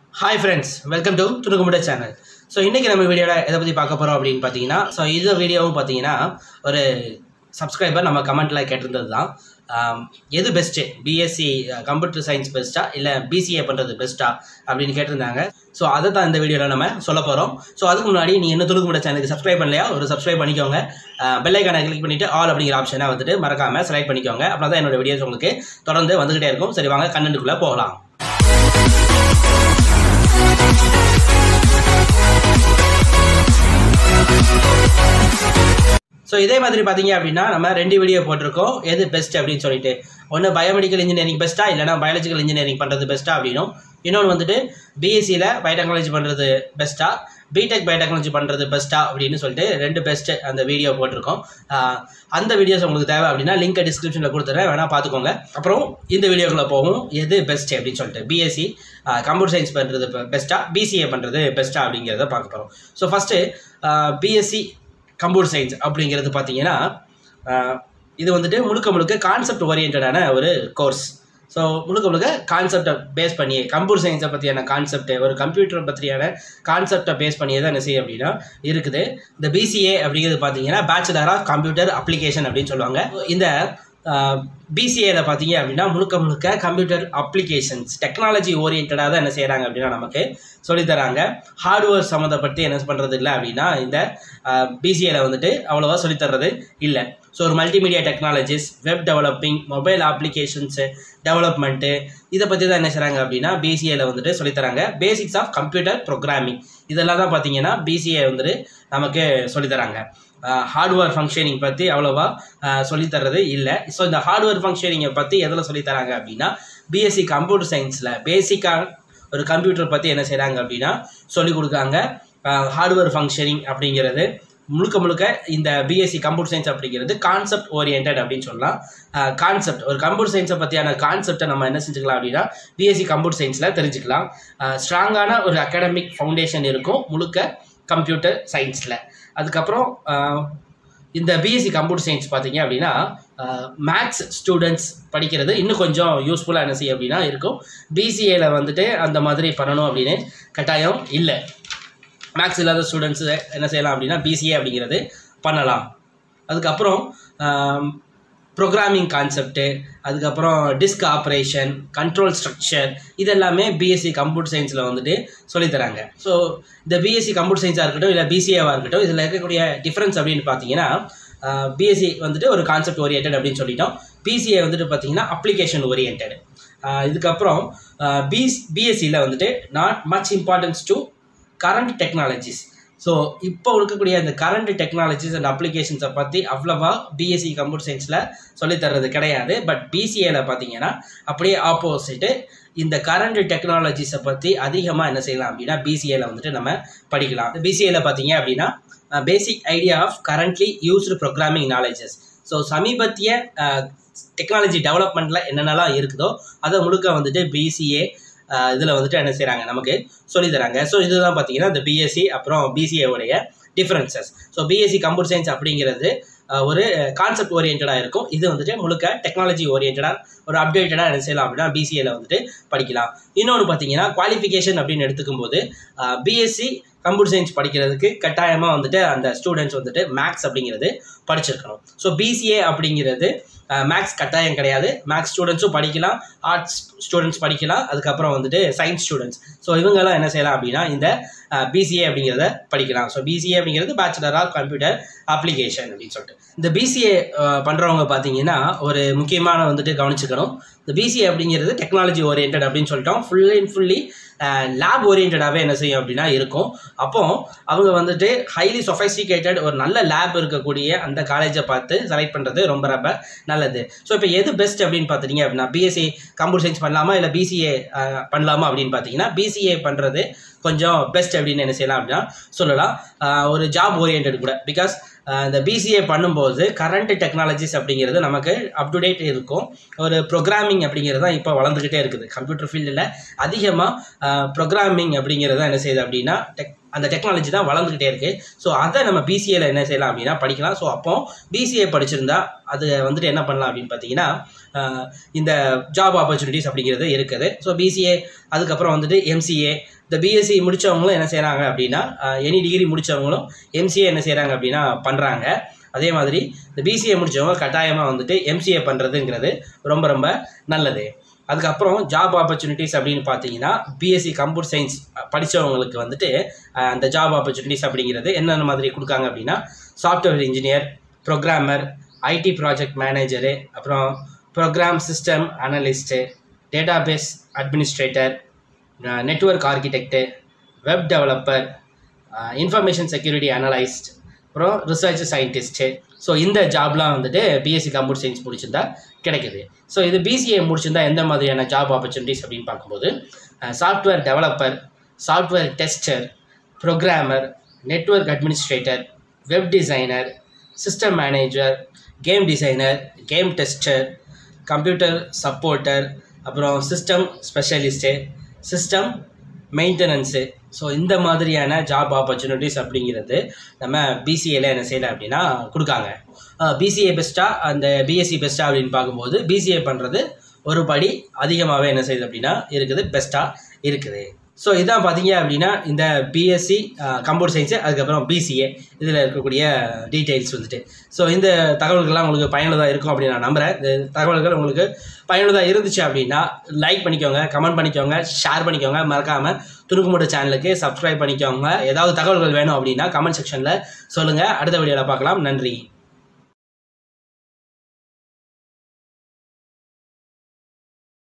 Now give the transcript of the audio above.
hi friends welcome to துணுக்குமுட channel so இன்றைக்கி நம்ம வீடியோவில் எதை பற்றி பார்க்க போகிறோம் அப்படின்னு பார்த்தீங்கன்னா ஸோ இந்த வீடியோவும் பார்த்தீங்கன்னா ஒரு சப்ஸ்கிரைபர் நம்ம கமெண்ட்டில் கேட்டிருந்தது தான் ஆம், எது பெஸ்ட்டு பிஎஸ்சி கம்ப்யூட்டர் சயின்ஸ் பெஸ்ட்டா இல்லை பிசிஏ பண்ணுறது பெஸ்ட்டா அப்படின்னு கேட்டிருந்தாங்க ஸோ அதை தான் இந்த வீடியோவில் நம்ம சொல்ல போகிறோம் ஸோ அதுக்கு முன்னாடி நீ என்ன துணுக்குமுட சேனலுக்கு சப்ஸ்கிரைப் பண்ணலையா ஒரு சப்ஸ்கிரைப் பண்ணிக்கோங்க பெல்லைக்கான கிளிக் பண்ணிவிட்டு ஆல் அப்படிங்கிற ஆப்ஷனை வந்துட்டு மறக்காமல் செலக்ட் பண்ணிக்கோங்க அப்படின்னா தான் என்னோட வீடியோஸ் உங்களுக்கு தொடர்ந்து வந்துகிட்டே இருக்கும் சரி வாங்க கண்டென்ட்டுக்குள்ளே போகலாம் ஸோ இதே மாதிரி பார்த்தீங்க அப்படின்னா நம்ம ரெண்டு வீடியோ போட்டிருக்கோம் எது பெஸ்ட் அப்படின்னு சொல்லிட்டு ஒன்று பயோமெடிக்கல் இன்ஜினியரிங் பெஸ்ட்டா இல்லைனா பயாலஜிக்கல் இன்ஜினியரிங் பண்ணுறது பெஸ்ட்டா அப்படின்னும் இன்னொன்று வந்துட்டு பிஎஸ்சியில் பயோடெக்னாலஜி பண்ணுறது பெஸ்ட்டா பிடெக் பயோடெக்னாலஜி பண்ணுறது பெஸ்ட்டா அப்படின்னு சொல்லிட்டு ரெண்டு பெஸ்ட்டு அந்த வீடியோ போட்டிருக்கோம் ஆஹ் அந்த வீடியோஸ் உங்களுக்கு தேவை அப்படின்னா லிங்க் டிஸ்கிரிப்ஷனில் கொடுத்துறேன் வேணால் பார்த்துக்கோங்க அப்புறம் இந்த வீடியோக்குள்ளே போகும் எது பெஸ்ட் அப்படின்னு சொல்லிட்டு பிஎஸ்சி கம்ப்யூட்டர் சயின்ஸ் பண்ணுறது பெஸ்ட்டா பிசிஏ பண்ணுறது பெஸ்ட்டா அப்படிங்கிறத பார்க்க போகிறோம் so first BSc computer science அப்படிங்கிறது பார்த்தீங்கன்னா ஆஹ், இது வந்துட்டு முழுக்க முழுக்க கான்செப்ட் ஓரியன்டான ஒரு கோர்ஸ் ஸோ முழுக்க முழுக்க கான்செப்டை பேஸ் பண்ணி கம்ப்யூட்டர் சயின்ஸை பற்றியான கான்செப்ட் ஒரு கம்ப்யூட்டரை பற்றியான கான்செப்டை பேஸ் பண்ணி தான் என்ன செய்யும் அப்படின்னா இருக்குது இந்த பிசிஏ அப்படிங்கிறது பார்த்தீங்கன்னா பேச்சுலர் ஆஃப் கம்ப்யூட்டர் அப்ளிகேஷன் அப்படின்னு சொல்லுவாங்க இந்த பிசிஏல பார்த்தீங்க அப்படின்னா முழுக்க முழுக்க கம்ப்யூட்டர் அப்ளிகேஷன்ஸ் டெக்னாலஜி ஓரியன்டாக தான் என்ன செய்கிறாங்க அப்படின்னா நமக்கு சொல்லித் தராங்க ஹார்ட்வேர் சம்மந்தப்பட்டு என்ன பண்ணுறது இல்லை அப்படின்னா இந்த பிசிஏல வந்துட்டு அவ்வளோவா சொல்லித் தர்றது இல்லை ஸோ ஒரு multimedia technologies web developing mobile applications development இதை பற்றி தான் என்ன செய்கிறாங்க அப்படின்னா பிசிஏல வந்துட்டு சொல்லித் தராங்க பேசிக்ஸ் ஆஃப் கம்ப்யூட்டர் ப்ரோக்ராமிங் இதெல்லாம் தான் பார்த்தீங்கன்னா பிசிஏ வந்துட்டு நமக்கு சொல்லித் தராங்க ஹார்ட்வேர் ஃபங்க்ஷனிங் பற்றி அவ்வளோவா ஆஹ் சொல்லித் தர்றது இல்லை ஸோ இந்த ஹார்ட்வேர் ஃபங்க்ஷனிங்கை பற்றி எதில் சொல்லித் தராங்க அப்படின்னா பிஎஸ்சி கம்ப்யூட்டர் சயின்ஸில் பேசிக்காக ஒரு கம்ப்யூட்டர் பற்றி என்ன செய்கிறாங்க அப்படின்னா சொல்லிக் கொடுக்காங்க ஹார்ட்வேர் ஃபங்க்ஷனிங் அப்படிங்கிறது முழுக்க முழுக்க இந்த பிஎஸ்சி கம்ப்யூட்டர் சயின்ஸ் அப்படிங்கிறது கான்செப்ட் ஓரியன்ட் அப்படின்னு சொல்லலாம் கான்செப்ட் ஒரு கம்ப்யூட்டர் சயின்ஸை பற்றியான கான்செப்டை நம்ம என்ன செஞ்சுக்கலாம் அப்படின்னா பிஎஸ்சி கம்ப்யூட்டர் சயின்ஸில் தெரிஞ்சுக்கலாம் ஸ்ட்ராங்கான ஒரு அகாடமிக் ஃபவுண்டேஷன் இருக்கும் முழுக்க கம்ப்யூட்டர் சயின்ஸில் அதுக்கப்புறம் ஆஹ், இந்த பிஎஸ்சி கம்ப்யூட்டர் சயின்ஸ் பார்த்தீங்க அப்படின்னா மேக்ஸ் ஸ்டூடெண்ட்ஸ் படிக்கிறது இன்னும் கொஞ்சம் யூஸ்ஃபுல்லாக என்ன செய்யும் அப்படின்னா இருக்கும் பிசிஏல வந்துட்டு அந்த மாதிரி பண்ணணும் அப்படின்னு கட்டாயம் இல்லை மேக்ஸ் இல்லாத ஸ்டூடெண்ட்ஸு என்ன செய்யலாம் அப்படின்னா பிசிஏ அப்படிங்கிறது பண்ணலாம் அதுக்கப்புறம் ப்ரோக்ராமிங் கான்செப்ட்டு அதுக்கப்புறம் டிஸ்க் ஆப்ரேஷன் கண்ட்ரோல் ஸ்ட்ரக்சர் இதெல்லாமே பிஎஸ்சி கம்ப்யூட்டர் சயின்ஸில் வந்துட்டு சொல்லித் தராங்க ஸோ இந்த பிஎஸ்சி கம்ப்யூட்டர் சயின்ஸாக இருக்கட்டும் இல்லை பிசிஏவாக இருக்கட்டும் இதில் இருக்கக்கூடிய டிஃப்ரென்ஸ் அப்படின்னு பார்த்தீங்கன்னா பிஎஸ்சி வந்துட்டு ஒரு கான்செப்ட் ஓரியன்ட் அப்படின்னு சொல்லிட்டோம் பிசிஏ வந்துட்டு பார்த்தீங்கன்னா அப்ளிகேஷன் ஓரியன்ட் இதுக்கப்புறம் பிஸ் பிஎஸ்சியில் வந்துட்டு not much importance to current technologies so இப்போ இருக்கக்கூடிய இந்த கரண்ட் டெக்னாலஜிஸ் அண்ட் அப்ளிகேஷன்ஸை பற்றி அவ்வளவா பிஎஸ்சி கம்ப்யூட்டர் சயின்ஸில் சொல்லித் தர்றது கிடையாது பட் பிசிஏல பார்த்தீங்கன்னா அப்படியே ஆப்போசிட்டு இந்த கரண்ட் டெக்னாலஜிஸை பற்றி அதிகமாக என்ன செய்யலாம் அப்படின்னா பிசிஏல வந்துட்டு நம்ம படிக்கலாம் பிசிஏல பார்த்தீங்க அப்படின்னா basic idea of currently used programming knowledges so சமீபத்திய டெக்னாலஜி டெவலப்மெண்ட்டில் என்னென்னலாம் இருக்குதோ அதை முழுக்க வந்துட்டு பிசிஏ இதில் வந்துட்டு என்ன செய்கிறாங்க நமக்கு சொல்லித் தராங்க ஸோ இதுதான் பார்த்தீங்கன்னா இந்த பிஎஸ்சி அப்புறம் BCA உடைய differences so BSc computer science அப்படிங்கிறது அஹ், ஒரு கான்செப்ட் ஓரியன்டாக இருக்கும் இது வந்துட்டு முழுக்க டெக்னாலஜி ஓரியன்டாக ஒரு அப்டேட்டடாக என்ன செய்யலாம் அப்படின்னா பிசிஏல வந்துட்டு படிக்கலாம் இன்னொன்று பார்த்தீங்கன்னா குவாலிஃபிகேஷன் அப்படின்னு எடுத்துக்கும் போது பிஎஸ்சி கம்ப்யூட்டர் சயின்ஸ் படிக்கிறதுக்கு கட்டாயமாக வந்துட்டு அந்த ஸ்டூடெண்ட்ஸ் வந்துட்டு மேக்ஸ் அப்படிங்கிறது படிச்சிருக்கணும் ஸோ பிசிஏ அப்படிங்கிறது மேக்ஸ் கட்டாயம் கிடையாது மேக்ஸ் ஸ்டூடெண்ட்ஸும் படிக்கலாம் ஆர்ட்ஸ் ஸ்டூடெண்ட்ஸ் படிக்கலாம் அதுக்கப்புறம் வந்துட்டு சயின்ஸ் ஸ்டூடெண்ட்ஸ் ஸோ இவங்கெல்லாம் என்ன செய்யலாம் அப்படின்னா இந்த பிசிஏ அப்படிங்கிறத படிக்கலாம் ஸோ பிசிஏ அப்படிங்கிறது பேச்சுலர் ஆஃப் கம்ப்யூட்டர் அப்ளிகேஷன் அப்படின்னு சொல்லிட்டு இந்த பிசிஏ பண்ணுறவங்க பார்த்தீங்கன்னா ஒரு முக்கியமான வந்துட்டு கவனிச்சுக்கணும் இந்த பிசிஏ அப்படிங்கிறது டெக்னாலஜி ஓரியன்ட் அப்படின்னு சொல்லிட்டோம் ஃபுல் அண்ட் ஃபுல்லி லேப் ஓரியன்டாகவே என்ன செய்யும் அப்படின்னா இருக்கும் அப்போ அவங்க வந்துட்டு ஹைலி சொஃபைஸ்டிகேட்டட் ஒரு நல்ல லேப் இருக்கக்கூடிய அந்த காலேஜை பார்த்து செலக்ட் பண்ணுறது ரொம்ப ரொம்ப நல்லது ஸோ இப்போ எது பெஸ்ட் அப்படின்னு பார்த்துட்டீங்க அப்படின்னா பிஎஸ்சி கம்ப்யூட்டர் சயின்ஸ் பண்ணலாமா இல்லை பிசிஏ பண்ணலாமா அப்படின்னு பார்த்தீங்கன்னா பிசிஏ பண்ணுறது கொஞ்சம் பெஸ்ட் அப்படின்னு என்ன செய்யலாம் அப்படின்னா சொல்லலாம் ஆஹ் ஒரு ஜாப் ஓரியன்ட் கூட பிகாஸ் இந்த பிசிஏ பண்ணும்போது கரண்ட் டெக்னாலஜிஸ் அப்படிங்கிறது நமக்கு அப் டு டேட் இருக்கும் ஒரு ப்ரோக்ராமிங் அப்படிங்கிறது தான் இப்போ வளர்ந்துக்கிட்டே இருக்குது கம்ப்யூட்டர் ஃபீல்டில் அதிகமாக ப்ரோக்ராமிங் அப்படிங்கிறது தான் என்ன செய்யுது அப்படின்னா டெக் அந்த டெக்னாலஜி தான் வளர்ந்துக்கிட்டே இருக்குது ஸோ அதை நம்ம பிசிஏல என்ன செய்யலாம் அப்படின்னா படிக்கலாம் ஸோ அப்போ பிசிஏ படிச்சிருந்தா அது வந்துட்டு என்ன பண்ணலாம் அப்படின்னு பார்த்தீங்கன்னா ஆஹ் இந்த ஜாப் ஆப்பர்ச்சுனிட்டிஸ் அப்படிங்கிறது இருக்குது ஸோ பிசிஏ அதுக்கப்புறம் வந்துட்டு எம்சிஏ இந்த பிஎஸ்சி முடித்தவங்களும் என்ன செய்கிறாங்க அப்படின்னா எனி டிகிரி முடித்தவங்களும் எம்சிஏ என்ன செய்கிறாங்க அப்படின்னா பண்ணுறாங்க அதே மாதிரி இந்த பிசிஏ முடித்தவங்க கட்டாயமாக வந்துட்டு எம்சிஏ பண்ணுறதுங்கிறது ரொம்ப ரொம்ப நல்லது அதுக்கப்புறம் ஜாப் ஆப்பர்ச்சுனிட்டிஸ் அப்படின்னு பார்த்தீங்கன்னா பிஎஸ்சி கம்ப்யூட்டர் சயின்ஸ் படித்தவங்களுக்கு வந்துட்டு அஹ், அந்த ஜாப் ஆப்பர்ச்சுனிட்டிஸ் அப்படிங்கிறது என்னென்ன மாதிரி கொடுக்காங்க அப்படின்னா software engineer programmer IT project manager அப்புறம் program system analyst database administrator network architect web developer information security analyst அப்புறம் ரிசர்ச் சயின்டிஸ்ட்டு ஸோ இந்த ஜாப்லாம் வந்துட்டு பிஎஸ்சி கம்ப்யூட்டர் சயின்ஸ் முடிச்சிருந்தா கிடைக்குது ஸோ இது பிசிஏ முடிச்சிருந்தா எந்த மாதிரியான ஜாப் ஆப்பர்ச்சுனிட்டிஸ் அப்படின்னு பார்க்கும்போது software developer software tester programmer network administrator web designer system manager game designer game tester computer supporter அப்புறம் system specialist system maintenance so இந்த மாதிரியான ஜாப் ஆப்பர்ச்சுனிட்டிஸ் அப்படிங்கிறது நம்ம பிசிஏல என்ன செய்யலை அப்படின்னா கொடுக்காங்க பிசிஏ பெஸ்ட்டாக அந்த பிஎஸ்சி பெஸ்ட்டாக அப்படின்னு பார்க்கும்போது பிசிஏ பண்ணுறது ஒரு படி அதிகமாகவே என்ன செய்யுது அப்படின்னா இருக்குது பெஸ்ட்டாக இருக்குது ஸோ இதான் பார்த்தீங்க அப்படின்னா இந்த பிஎஸ்சி கம்ப்யூட்டர் சயின்ஸு அதுக்கப்புறம் பிசிஏ இதில் இருக்கக்கூடிய டீட்டெயில்ஸ் வந்துட்டு ஸோ இந்த தகவல்கள்லாம் உங்களுக்கு பயனுள்ளதாக இருக்கும் அப்படின்னு நான் நம்புகிறேன் இந்த தகவல்கள் உங்களுக்கு பயனுள்ளதாக இருந்துச்சு அப்படின்னா லைக் பண்ணிக்கோங்க கமெண்ட் பண்ணிக்கோங்க ஷேர் பண்ணிக்கோங்க மறக்காமல் துணுக்குமுட சேனலுக்கு சப்ஸ்கிரைப் பண்ணிக்கோங்க ஏதாவது தகவல்கள் வேணும் அப்படின்னா கமெண்ட் செக்ஷனில் சொல்லுங்கள் அடுத்த வீடியோவில் பார்க்கலாம் நன்றி